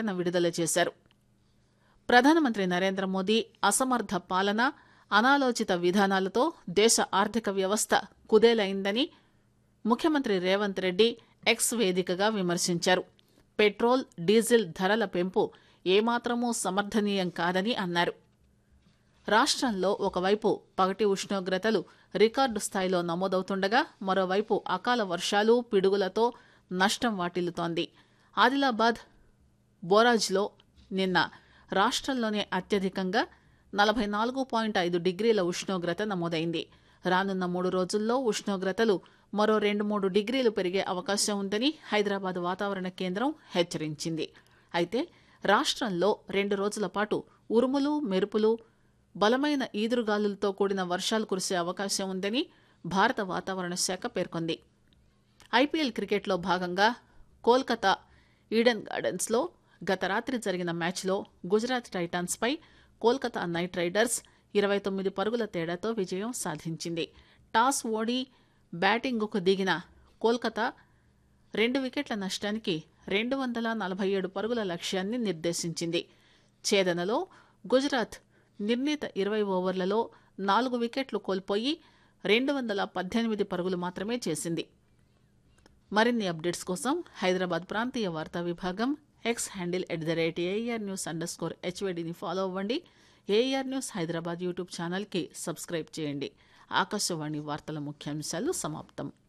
ప్రకటన విడుదల చేశారు ప్రధానమంత్రి నరేంద్ర మోదీ అసమర్థ పాలన అనాలోచిత విధానాలతో దేశ ఆర్థిక వ్యవస్థ కుదేలైందని ముఖ్యమంత్రి రేవంత్ రెడ్డి ఎక్స్ వేదికగా విమర్శించారు పెట్రోల్ డీజిల్ ధరల పెంపు ఏమాత్రమూ సమర్థనీయం కాదని అన్నారు రాష్ట్రంలో ఒకవైపు పగటి ఉష్ణోగ్రతలు రికార్డు స్థాయిలో నమోదవుతుండగా మరోవైపు అకాల వర్షాలు పిడుగులతో నష్టం వాటిల్లుతోంది ఆదిలాబాద్ బోరాజ్లో నిన్న రాష్ట్రంలోనే అత్యధికంగా నలభై నాలుగు పాయింట్ ఐదు డిగ్రీల ఉష్ణోగ్రత నమోదైంది రానున్న మూడు రోజుల్లో ఉష్ణోగ్రతలు మరో రెండు మూడు డిగ్రీలు పెరిగే అవకాశం ఉందని హైదరాబాద్ వాతావరణ కేంద్రం హెచ్చరించింది అయితే రాష్ట్రంలో రెండు రోజుల పాటు ఉరుములు మెరుపులు బలమైన ఈదురుగాలులతో కూడిన వర్షాలు కురిసే అవకాశం ఉందని భారత వాతావరణ శాఖ పేర్కొంది ఐపీఎల్ క్రికెట్లో భాగంగా కోల్కతా ఈడెన్ గార్డెన్స్లో గత రాత్రి జరిగిన మ్యాచ్లో గుజరాత్ టైటాన్స్పై కోల్కతా నైట్ రైడర్స్ ఇరవై తొమ్మిది పరుగుల తేడాతో విజయం సాధించింది టాస్ ఓడి బ్యాటింగుకు దిగిన కోల్కతా రెండు వికెట్ల నష్టానికి రెండు వందల నలభై ఏడు పరుగుల లక్ష్యాన్ని నిర్దేశించింది ఛేదనలో గుజరాత్ నిర్ణీత ఇరవై ఓవర్లలో నాలుగు వికెట్లు కోల్పోయి రెండు వందల పద్దెనిమిది పరుగులు మాత్రమే చేసింది మరిన్ని అప్డేట్స్ కోసం హైదరాబాద్ ప్రాంతీయ వార్తా విభాగం X handle at the rate AR news under score హెచ్వేడిని ఫాలో అవ్వండి ఏఆర్ న్యూస్ హైదరాబాద్ యూట్యూబ్ ఛానల్కి సబ్స్క్రైబ్ చేయండి ఆకాశవాణి వార్తల ముఖ్యాంశాలు సమాప్తం